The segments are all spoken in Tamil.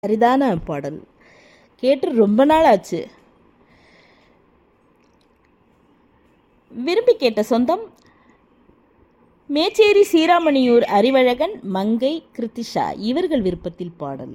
அரிதான பாடல் கேட்டு ரொம்ப நாள் ஆச்சு விரும்பி கேட்ட சொந்தம் மேச்சேரி சீராமணியூர் அறிவழகன் மங்கை கிருத்திஷா இவர்கள் விருப்பத்தில் பாடல்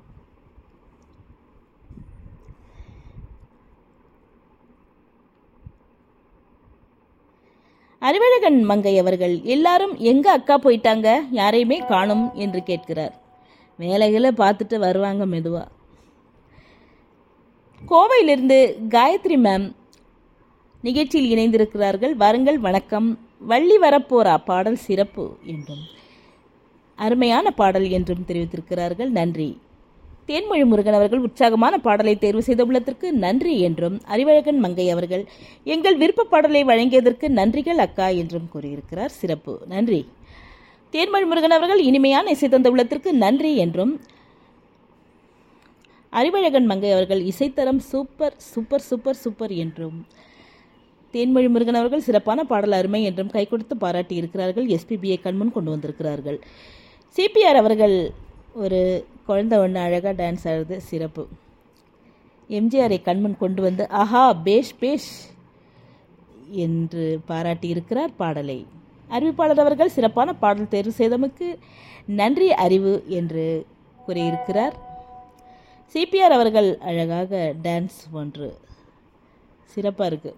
அறிவழகன் மங்கை அவர்கள் எல்லாரும் எங்க அக்கா போயிட்டாங்க யாரையுமே காணும் என்று கேட்கிறார் வேலைகளை பார்த்துட்டு வருவாங்க மெதுவா கோவையிலிருந்து காயத்ரி மேம் நிகழ்ச்சியில் இணைந்திருக்கிறார்கள் வாருங்கள் வணக்கம் வள்ளி வரப்போரா பாடல் சிறப்பு என்றும் அருமையான பாடல் என்றும் தெரிவித்திருக்கிறார்கள் நன்றி தேன்மொழி முருகன் அவர்கள் உற்சாகமான பாடலை தேர்வு செய்துள்ளதற்கு நன்றி என்றும் அறிவழகன் மங்கை அவர்கள் எங்கள் விருப்ப பாடலை வழங்கியதற்கு நன்றிகள் அக்கா என்றும் கூறியிருக்கிறார் சிறப்பு நன்றி தேன்மொழி முருகன் அவர்கள் இனிமையான இசை தந்த உள்ளத்திற்கு நன்றி என்றும் அறிவழகன் மங்கை அவர்கள் இசைத்தரம் சூப்பர் சூப்பர் சூப்பர் சூப்பர் என்றும் தேன்மொழி முருகன் அவர்கள் சிறப்பான பாடல் அருமை என்றும் கை கொடுத்து பாராட்டி இருக்கிறார்கள் எஸ்பிபியை கண்முன் கொண்டு வந்திருக்கிறார்கள் சிபிஆர் அவர்கள் ஒரு குழந்தை ஒன்று அழகாக டான்ஸ் ஆடுது சிறப்பு எம்ஜிஆரை கண்முன் கொண்டு வந்து ஆஹா பேஷ் பேஷ் என்று பாராட்டி இருக்கிறார் பாடலை அறிவிப்பாளர் அவர்கள் சிறப்பான பாடல் தேர்வு செய்தமைக்கு நன்றி அறிவு என்று கூறியிருக்கிறார் சிபிஆர் அவர்கள் அழகாக டான்ஸ் ஒன்று சிறப்பாக இருக்குது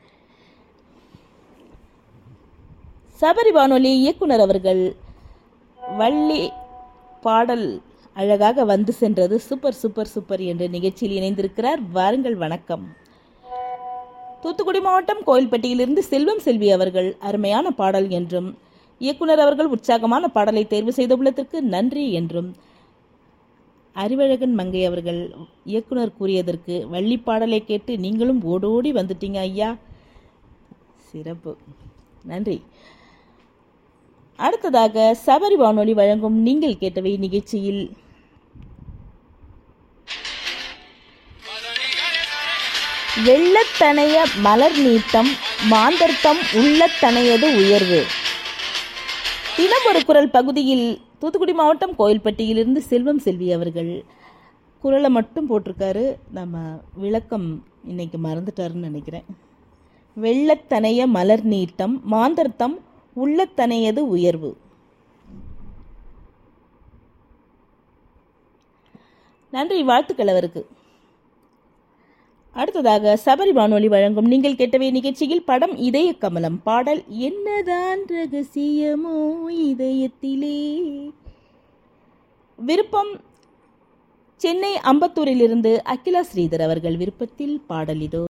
சபரி வானொலி இயக்குனர் அவர்கள் வள்ளி பாடல் அழகாக வந்து சென்றது சூப்பர் சூப்பர் சூப்பர் என்று நிகழ்ச்சியில் இணைந்திருக்கிறார் வாருங்கள் வணக்கம் தூத்துக்குடி மாவட்டம் கோயில்பட்டியிலிருந்து செல்வம் செல்வி அவர்கள் அருமையான பாடல் என்றும் இயக்குனர் அவர்கள் உற்சாகமான பாடலை தேர்வு செய்துள்ளதற்கு நன்றி என்றும் அறிவழகன் மங்கை அவர்கள் இயக்குனர் கூறியதற்கு வள்ளி பாடலை கேட்டு நீங்களும் ஓடோடி வந்துட்டீங்க ஐயா சிறப்பு நன்றி அடுத்ததாக சபரி வானொலி வழங்கும் நீங்கள் கேட்டவை நிகழ்ச்சியில் வெள்ளத்தனைய மலர் நீட்டம் மாந்தர்த்தம் உள்ளத்தனையது உயர்வு தினம் ஒரு குரல் பகுதியில் தூத்துக்குடி மாவட்டம் கோயில்பட்டியிலிருந்து செல்வம் செல்வி அவர்கள் குரலை மட்டும் போட்டிருக்காரு நம்ம விளக்கம் இன்னைக்கு மறந்துட்டாருன்னு நினைக்கிறேன் வெள்ளத்தனைய மலர் நீட்டம் மாந்தர்த்தம் உள்ளத்தனையது உயர்வு நன்றி வாழ்த்துக்கள் அவருக்கு அடுத்ததாக சபரி வானொலி வழங்கும் நீங்கள் கேட்டவை நிகழ்ச்சியில் படம் இதய கமலம் பாடல் என்னதான் ரகசியமோ இதயத்திலே விருப்பம் சென்னை அம்பத்தூரிலிருந்து அகிலா ஸ்ரீதர் அவர்கள் விருப்பத்தில் பாடல் இதோ